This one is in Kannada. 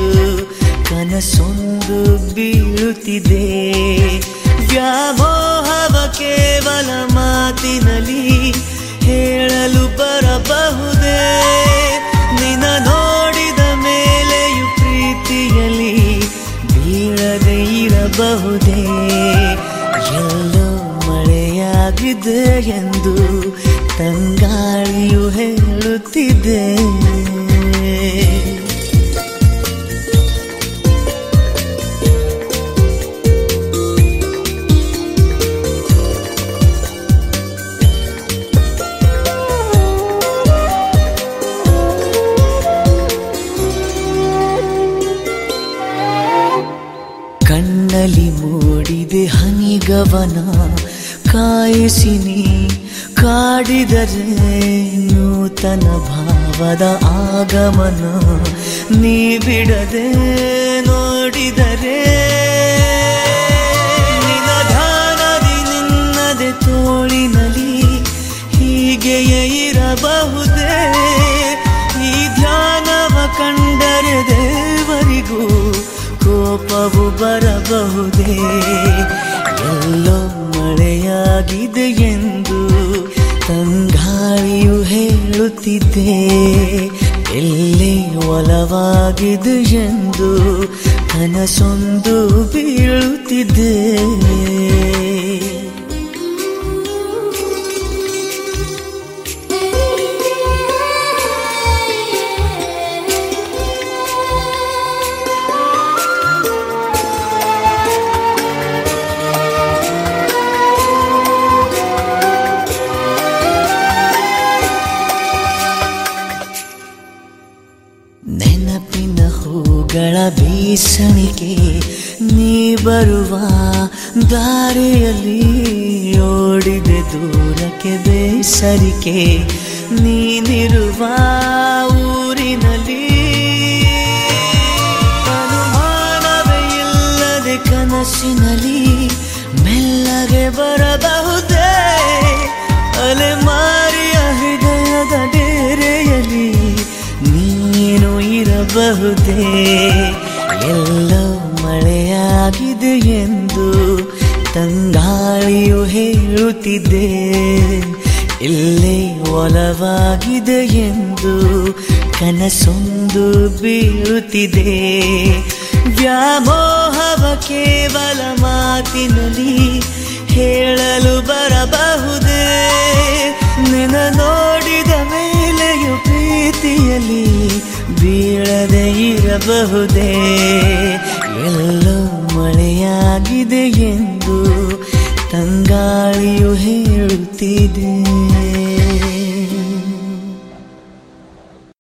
ಕನಸೊಂದು ಬೀಳುತ್ತಿದೆ ವ್ಯಾಮೋಹವ ಕೇವಲ ಮಾತಿನಲ್ಲಿ ಹೇಳಲು ಬರಬಹುದೇ ನಿನ ನೋಡಿದ ಮೇಲೆಯೂ ಪ್ರೀತಿಯಲ್ಲಿ ಬೀಳದೆ ಇರಬಹುದೇ ಎಲ್ಲೋ ಮಳೆಯಾಗಿದೆ ಎಂದು ತಂಗಾಳಿಯು ಹೇಳುತ್ತಿದೆ ಕಣ್ಣಲ್ಲಿ ಮೂಡಿದೆ ಹನಿಗವನ ಕಾಯಿಸಿನಿ ಕಾಡಿದರೆ ನೂತನ ಭಾವದ ಆಗಮನ ನೀ ಬಿಡದೆ ನೋಡಿದರೆ ನಿನ ಧ್ಯಾನದಿ ನಿನ್ನದೆ ತೋಳಿನಲ್ಲಿ ಹೀಗೆಯೇ ಇರಬಹುದೇ ಈ ಧ್ಯಾನವ ಕಂಡರೆ ದೇವರಿಗೂ ಕೋಪವು ಬರಬಹುದೇ ಎಲ್ಲೋ ಮಳೆಯಾಗಿದೆ ಎಂದು ತಂಗಾಳಿಯು ಹೇಳುತ್ತಿದ್ದೆ ಎಲ್ಲೇ ಒಲವಾಗಿದೆ ಎಂದು ಕನಸೊಂದು ಬೀಳುತ್ತಿದ್ದೆ ನೆನಪಿನ ಹೂಗಳ ಬೀಸಣಿಕೆ ನೀ ಬರುವ ದಾರಿಯಲ್ಲಿ ಓಡಿದೆ ದೂರಕ್ಕೆ ಬೇಸರಿಕೆ ನೀನಿರುವ ಊರಿನಲ್ಲಿ ಅನುಮಾನವೇ ಇಲ್ಲದೆ ಕನಸಿನಲ್ಲಿ ಮೆಲ್ಲಗೆ ಬರಬಹುದೇ ಅಲೆಮಾರಿಯ ಹೃದಯದ ಡೇರೆಯಲ್ಲಿ ನೀನು ಇರಬಹುದೇ ಎಲ್ಲೋ ಮಳೆಯಾಗಿದೆ ಎಂದು ತಂಗಾಳಿಯು ಹೇಳುತ್ತಿದೆ ಇಲ್ಲೇ ಒಲವಾಗಿದೆ ಎಂದು ಕನಸೊಂದು ಬೀಳುತ್ತಿದೆ ವ್ಯಾಮೋಹವ ಕೇವಲ ಮಾತಿನಲ್ಲಿ ಹೇಳಲು ಬರಬಹುದೇ ನಿನ ನೋಡಿದ ಮೇಲೆಯೂ ಪ್ರೀತಿಯಲ್ಲಿ ಬೀಳದೆ ಇರಬಹುದೇ ಎಲ್ಲೋ ಮಳೆಯಾಗಿದೆ ಎಂದು ತಂಗಾಳಿಯು ಹೇಳುತ್ತಿದೆ